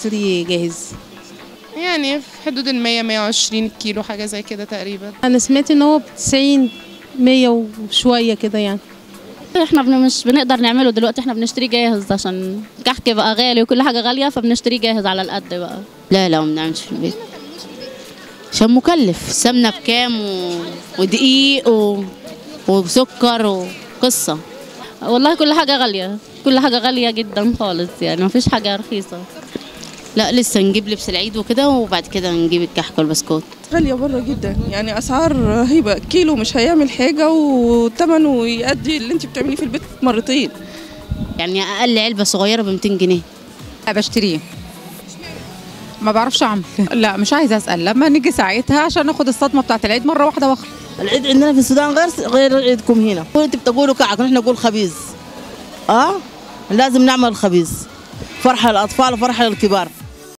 بنشتري جاهز يعني في حدود ال 100 120 كيلو حاجه زي كده تقريبا انا سمعت ان هو ب 90 100 وشويه كده يعني احنا بن- مش بنقدر نعمله دلوقتي احنا بنشتري جاهز عشان الكحك بقى غالي وكل حاجه غاليه فبنشتري جاهز على القد بقى لا لا ما بنعملش في البيت عشان مكلف سمنه بكام و... ودقيق و... وسكر وقصه والله كل حاجه غاليه كل حاجه غاليه جدا خالص يعني مفيش حاجه رخيصه لا لسه نجيب لبس العيد وكده وبعد كده نجيب الكحك والبسكوت غالية بره جدا يعني أسعار رهيبة كيلو مش هيعمل حاجة وثمنه يأدي اللي أنت بتعمليه في البيت مرتين يعني اقل علبه صغيره ب 200 جنيه بشتريه ما بعرفش اعمل لا مش عايزه اسال لما نيجي ساعتها عشان ناخد الصدمه بتاعت العيد مره واحده واخلص العيد عندنا في السودان غير غير عيدكم هنا انت بتقولوا كعك نحن نقول خبيز اه لازم نعمل الخبيز فرحه للاطفال وفرحه للكبار